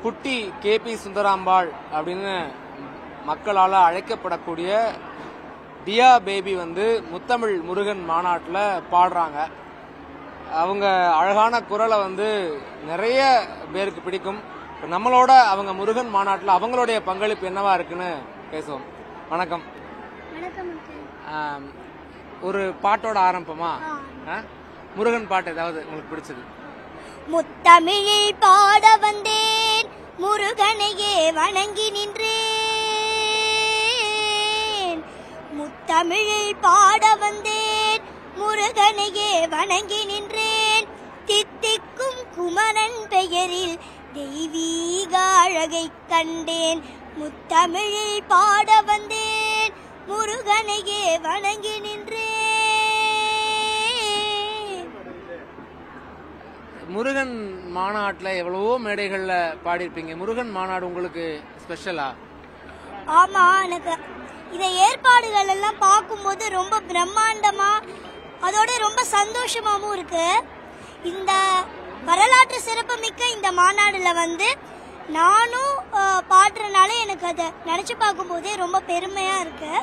குட்டி K P Sundarambal அப்படின்னு மக்களால் அழைக்கப்படக்கூடிய தியா பேபி வந்து முத்தமிழ் முருகன் மாநாட்டில் பாடுறாங்க அவங்க அழகான குரலை வந்து நிறைய பேருக்கு பிடிக்கும் இப்ப நம்மளோட அவங்க முருகன் மாநாட்டில் அவங்களுடைய பங்களிப்பு என்னவா இருக்குன்னு பேசுவோம் வணக்கம் வணக்கம் அங்கிள் ஆம், ஒரு பாட்டோட ஆரம்பமா ஆ? முருகன் பாட்டு ஏதாவது உங்களுக்கு பிடிச்சது முத்தமிழில் பாட வந்தேன் முருகனையே வணங்கி நின்றேன் முத்தமிழில் பாட வந்தேன் முருகனையே வணங்கி நின்றேன் தித்திக்கும் குமரன் பெயரில் தெய்வீக அழகை கண்டேன் முத்தமிழில் பாட வந்தேன் முருகனையே வணங்கி நின்றேன் முருகன் மாநாட்டில் எவ்வளவோ மேடைகளில் பாடியிருப்பீங்க முருகன் மாநாடு உங்களுக்கு ஸ்பெஷலா ஆமா எனக்கு இந்த ஏற்பாடுகள் எல்லாம் பார்க்கும்போது ரொம்ப பிரம்மாண்டமா அதோட ரொம்ப சந்தோஷமாவும் இருக்கு இந்த வரலாற்று சிறப்புமிக்க இந்த மாநாடுல வந்து நானும் அஹ், பாடுறதுனால எனக்கு அதை நினைச்சு பார்க்கும்போதே ரொம்ப பெருமையா இருக்கு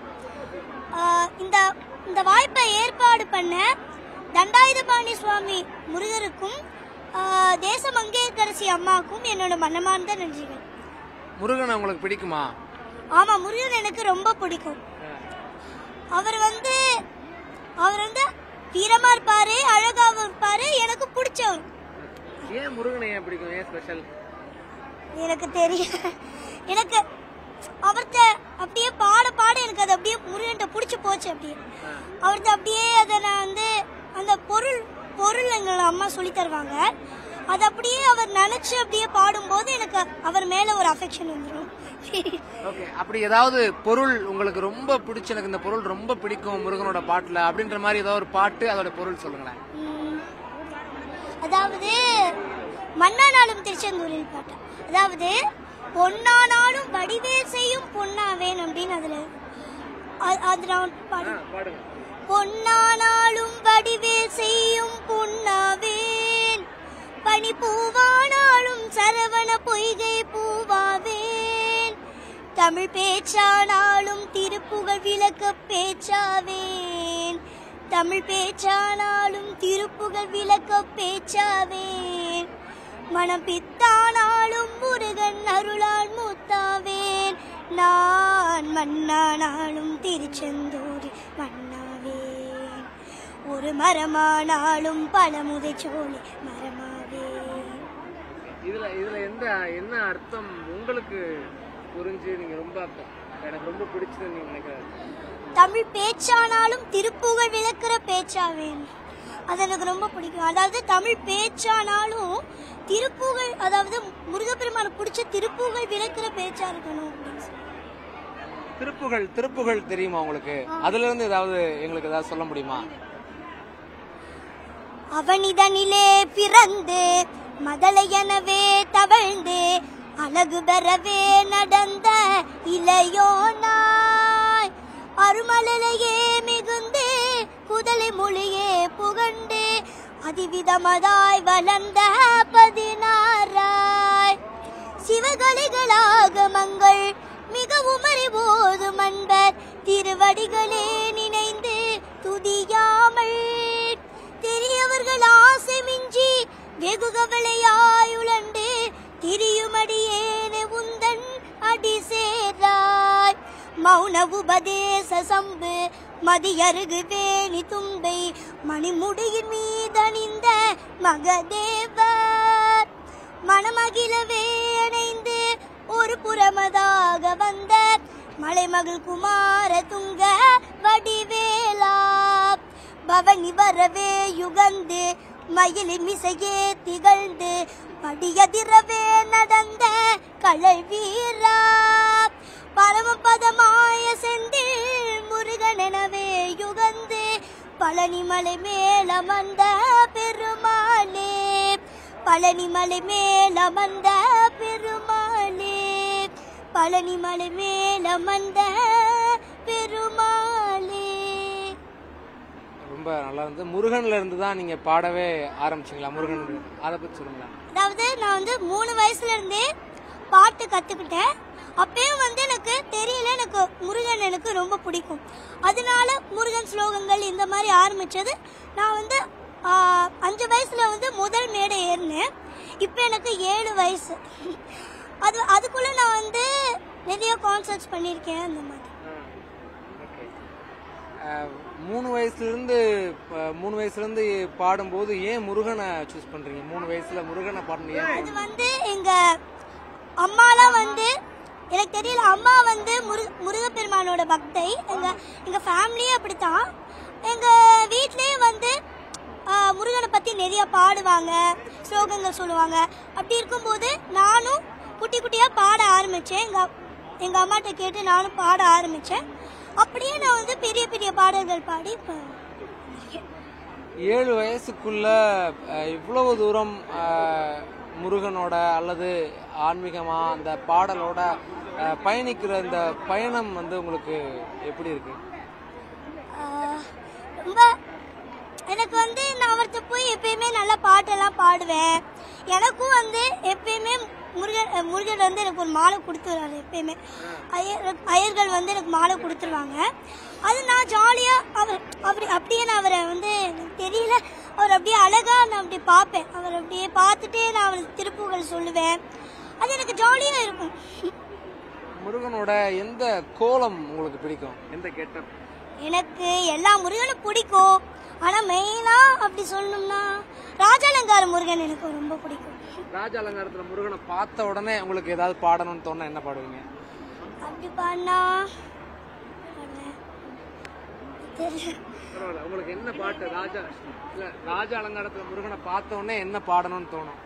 அஹ், இந்த இந்த வாய்ப்பை ஏற்பாடு பண்ண தண்டாயுதபாணி சுவாமி முருகருக்கும் அஹ், தேச மங்கையர்கரசி அம்மாவுக்கும் என்னோட மனமார்ந்த நன்றிகள் முருகன் உங்களுக்கு பிடிக்குமா ஆமா முருகன் எனக்கு ரொம்ப பிடிக்கும் அவர் வந்து அவர் வந்து வீரமா இருப்பாரு அழகாவும் இருப்பாரு எனக்கு பிடிச்சவர் ஏன் முருகனை ஏன் பிடிக்கும் ஏன் ஸ்பெஷல் எனக்கு தெரியும் எனக்கு அவர்கிட்ட அப்படியே பாட பாட எனக்கு அது அப்படியே முருகன்ட்ட பிடிச்சி போச்சு அப்படியே அவர்கிட்ட அப்படியே அதை நான் வந்து அந்த பொருள் பொருள் எங்களை அம்மா சொல்லி தருவாங்க அது அப்படியே அவர் நினைச்சு அப்படியே பாடும்போது எனக்கு அவர் மேல ஒரு அஃபெக்ஷன் வந்துடும் ஓகே அப்படி ஏதாவது பொருள் உங்களுக்கு ரொம்ப பிடிச்ச எனக்கு இந்த பொருள் ரொம்ப பிடிக்கும் முருகனோட பாட்டுல அப்படின்ற மாதிரி ஏதாவது ஒரு பாட்டு அதோட பொருள் சொல்லுங்களேன் உம், அதாவது மன்னானாலும் திருச்செந்தூரில் பாட்டு அதாவது பொன்னானாலும் வடிவேல் செய்யும் பொன்னாவேன் அப்படின்னு அதுல அ- அது நான் பாடு பாடுங்க பொன்னானாலும் வடிவேல் செய்யும் பொன்னாவேன் பனி பூவானாலும் சரவண பொய்கை பூவாவேன் தமிழ் பேச்சானாலும் திருப்புகழ் விளக்க பேச்சாவேன் தமிழ் பேச்சானாலும் திருப்புகழ் விளக்க பேச்சாவேன் மனம் பித்தானாலும் முருகன் அருளால் மூத்தாவேன் நான் மண்ணானாலும் திருச்செந்தூரில் மண்ணாவேன் ஒரு மரமானாலும் பழமுதை சோலை மரமாவேன் இதுல இதுல எந்த என்ன அர்த்தம் உங்களுக்கு புரிஞ்சு நீங்க ரொம்ப எனக்கு ரொம்ப பிடிச்சது நீங்க நினைக்கிறாரு தமிழ் பேச்சானாலும் திருப்புகழ் விளக்குற பேச்சாவேன் அது எனக்கு ரொம்ப பிடிக்கும் அதாவது தமிழ் பேச்சானாலும் திருப்புகழ் அதாவது முருகப்பெருமானுக்கு பிடிச்ச திருப்புகழ் விளக்குற பேச்சா இருக்கணும் அப்படின்னு சொல்லி. திருப்புகள் திருப்புகள் தெரியுமா உங்களுக்கு அதுல இருந்து ஏதாவது எங்களுக்கு ஏதாவது சொல்ல முடியுமா அவனிதனிலே பிறந்து மதலையனவே தவழ்ந்து அழகு பெறவே நடந்த இளையோனாய் அருமலையே மிகுந்து குதலை மொழியே புகண்டு அதிவிதமதாய் வளர்ந்த பதினாராய் சிவகலைகளாக மங்கள் மிகவும் அறிவோதும் அன்பர் திருவடிகளே நினைந்து துதியாமல் தெரியவர்கள் ஆசை மிஞ்சி வெகு கவலையாயுழண்டு திரியுமடியேன உந்தன் அடி சேராய் மௌன உபதேச சம்பு மதியருகு வேணி தும்பை மணிமுடியின் மீதணிந்த மகதேவர் மணமகிழவே அணைந்து ஒரு புறமதாக வந்த மலைமகள் குமார துங்க வடிவேலா பவனி வரவே யுகந்து மயிலின் மிசையே திகழ்ந்து படியதிரவே நடந்த கழல் வீரா பரமபதமாய செந்தில் முருகனெனவே யுகந்து பழனிமலை மேலமர்ந்த பெருமாளே பழனிமலை மேலமர்ந்த பெருமாளே பழனிமலை மேலமர்ந்த பெருமாளே ரொம்ப நல்லா இருந்து முருகன்ல இருந்து தான் நீங்க பாடவே ஆரம்பிச்சீங்களா முருகன் அதை பத்தி சொல்லுங்களேன் அதாவது அதாவது நான் வந்து மூணு வயசுல இருந்தே பாட்டு கத்துக்கிட்டேன் அப்பயும் வந்து எனக்கு தெரியல எனக்கு முருகன் எனக்கு ரொம்ப பிடிக்கும் அதனால முருகன் ஸ்லோகங்கள் இந்த மாதிரி ஆரம்பிச்சது நான் வந்து ஆ, அஞ்சு வயசுல வந்து முதல் மேடை ஏறினேன் இப்போ எனக்கு ஏழு வயசு அது அதுக்குள்ள நான் வந்து நிறைய கான்சர்ட்ஸ் பண்ணியிருக்கேன் அந்த மாதிரி ஓகே மூணு வயசுலேருந்து மூணு வயசுலேருந்து பாடும்போது ஏன் முருகனை சூஸ் பண்ணுறீங்க மூணு வயசுல முருகனை பாடணும் ஏன் அது வந்து எங்க அம்மாலாம் வந்து எனக்கு தெரியல அம்மா வந்து முரு முருகப்பெருமானோட பக்தை எங்க எங்க ஃபேமிலியே அப்படித்தான் எங்க வீட்லயே வந்து ஆ, முருகனை பத்தி நிறைய பாடுவாங்க ஸ்லோகங்கள் சொல்லுவாங்க அப்படி இருக்கும்போது நானும் குட்டி குட்டியா பாட ஆரம்பிச்சேன் எங்க எங்க அம்மாட்ட கேட்டு நானும் பாட ஆரம்பிச்சேன் அப்படியே நான் வந்து பெரிய பெரிய பாடல்கள் பாடி இப்போ ஏழு வயசுக்குள்ள அஹ், இவ்வளவு தூரம் அஹ், முருகனோட அல்லது ஆன்மீகமா அந்த பாடலோட அஹ், பயணிக்கிற இந்த பயணம் வந்து உங்களுக்கு எப்படி இருக்கு ஆஹ் ரொம்ப எனக்கு வந்து நான் அவர்கிட்ட போய் எப்பயுமே நல்லா பாட்டெல்லாம் பாடுவேன் எனக்கும் வந்து எப்பயுமே முருகன் அஹ் முருகன் வந்து எனக்கு ஒரு மாலை கொடுத்துருவாரு எப்பயுமே ஐயர் ஐயர்கள் வந்து எனக்கு மாலை கொடுத்துருவாங்க அது நான் ஜாலியாக அவர் அப்படி அப்படியே நான் அவரை வந்து எனக்கு தெரியல அவர் அப்படியே அழகா நான் அப்படி பார்ப்பேன் அவர் அப்படியே பார்த்துட்டே நான் அவருக்கு திருப்புகள் சொல்லுவேன் அது எனக்கு ஜாலியாக இருக்கும் முருகனோட எந்த கோலம் உங்களுக்கு பிடிக்கும் எந்த கெட்டப் எனக்கு எல்லா முருகனும் பிடிக்கும் ஆனா மெயினா அப்படி சொல்லணும்னா ராஜாலங்கார முருகன் எனக்கு ரொம்ப பிடிக்கும் ராஜ அலங்காரத்துல முருகனை பார்த்த உடனே உங்களுக்கு ஏதாவது பாடணும்னு தோணா என்ன பாடுவீங்க அப்படி பாடினா பாடுவேன். தெரியல. பரவாயில்ல உங்களுக்கு என்ன பாட்டு ராஜா இல்ல ராஜ அலங்காரத்துல முருகனை பார்த்த உடனே என்ன பாடணும்னு தோணும்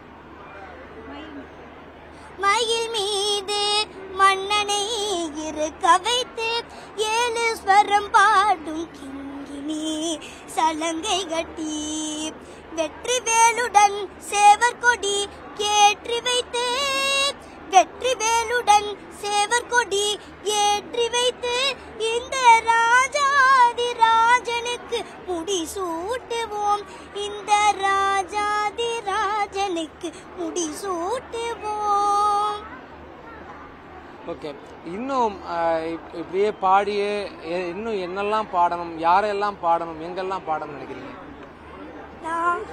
மயில் மீது மன்னனை இருக்க வைத்து ஏழு ஸ்வரம் பாடும் கிங்கினி சலங்கை கட்டி வெற்றி வேலுடன் சேவர் கொடி கேற்றி வைத்து வெற்றி வேலுடன் சேவர் கொடி ஏற்றி வைத்து இந்த ராஜாதி ராஜனுக்கு முடி சூட்டுவோம் இந்த ராஜாதி ராஜனுக்கு முடி சூட்டுவோம் ஓகே இன்னும் அஹ், இப்- இப்படியே பாடியே எ- இன்னும் என்னெல்லாம் பாடணும் யாரெல்லாம் பாடணும் எங்கெல்லாம் பாடணும்னு நினைக்கிறீங்க நான்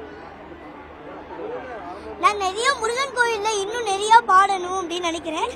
நான் நிறைய முருகன் கோயில்ல இன்னும் நிறைய பாடணும் அப்படின்னு நினைக்கிறேன்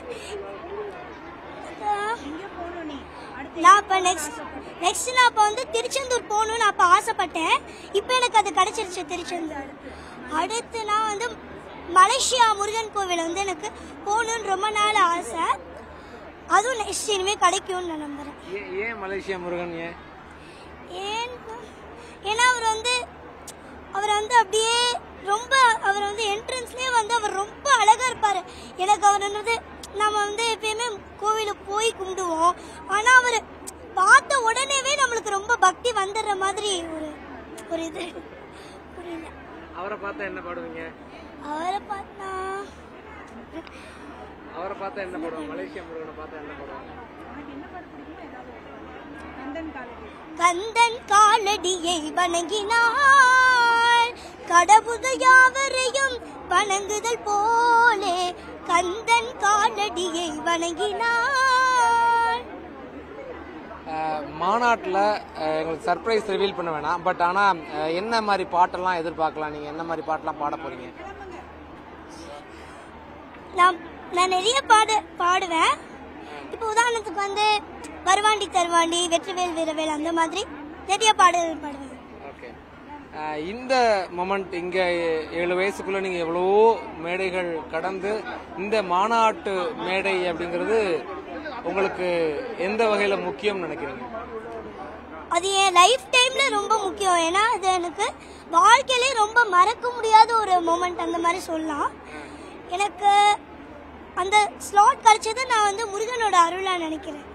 நான் இப்போ நெக்ஸ்ட் நெக்ஸ்ட் நான் இப்போ வந்து திருச்செந்தூர் போகணும்னு நான் இப்போ ஆசைப்பட்டேன் இப்போ எனக்கு அது கிடைச்சிருச்சு திருச்செந்தூர் அடுத்து நான் வந்து மலேசியா முருகன் கோவில் வந்து எனக்கு போகணுன்னு ரொம்ப நாள் ஆசை அதுவும் நெக்ஸ்ட் இனிமேல் கிடைக்கும்னு நான் நம்புகிறேன் ஏன் ஏன் மலேசியா முருகன் ஏன் ஏன் ஏன்னா அவர் வந்து அவர் வந்து அப்படியே ரொம்ப அவர் வந்து என்ட்ரன்ஸ்லயே வந்து அவர் ரொம்ப அழகா இருப்பாரு எனக்கு அவர் வந்து நம்ம வந்து எப்பயுமே கோவிலுக்கு போய் கும்பிடுவோம் ஆனா அவர் பார்த்த உடனேவே நம்மளுக்கு ரொம்ப பக்தி வந்துடுற மாதிரி ஒரு ஒரு இது புரியல அவரை பார்த்தா என்ன பாடுவீங்க அவரை பார்த்தா அவரை பார்த்தா என்ன பாடுவாங்க மலேசியா முருகனை பார்த்தா என்ன பாடுவாங்க கந்தன் காலடியை வணங்கினாள் கடவுது யாவரையும் வணங்குதல் போலே கந்தன் காலடியை வணங்கினாள் மாநாட்டில் எங்களுக்கு சர்ப்ரைஸ் ரிவீல் பண்ண வேணாம் பட் ஆனால் என்ன மாதிரி பாட்டெல்லாம் எதிர்பார்க்கலாம் நீங்கள் என்ன மாதிரி பாட்டெல்லாம் பாட போறீங்க நான் நான் நிறைய பாடு பாடுவேன் இப்போ உதாரணத்துக்கு வந்து வருவாண்டி தருவாண்டி வெற்றிவேல் வீரவேல் அந்த மாதிரி நிறைய பாடல்கள் பாடுவேன் ஓகே இந்த மொமெண்ட் இங்கே ஏழு வயசுக்குள்ளே நீங்கள் எவ்வளவோ மேடைகள் கடந்து இந்த மாநாட்டு மேடை அப்படிங்கிறது உங்களுக்கு எந்த வகையில் முக்கியம்னு நினைக்கிறீங்க அது என் லைஃப் டைம்ல ரொம்ப முக்கியம் ஏன்னா அது எனக்கு வாழ்க்கையிலே ரொம்ப மறக்க முடியாத ஒரு மொமெண்ட் அந்த மாதிரி சொல்லலாம் எனக்கு அந்த ஸ்லாட் கிடைச்சது நான் வந்து முருகனோட அருளா நினைக்கிறேன்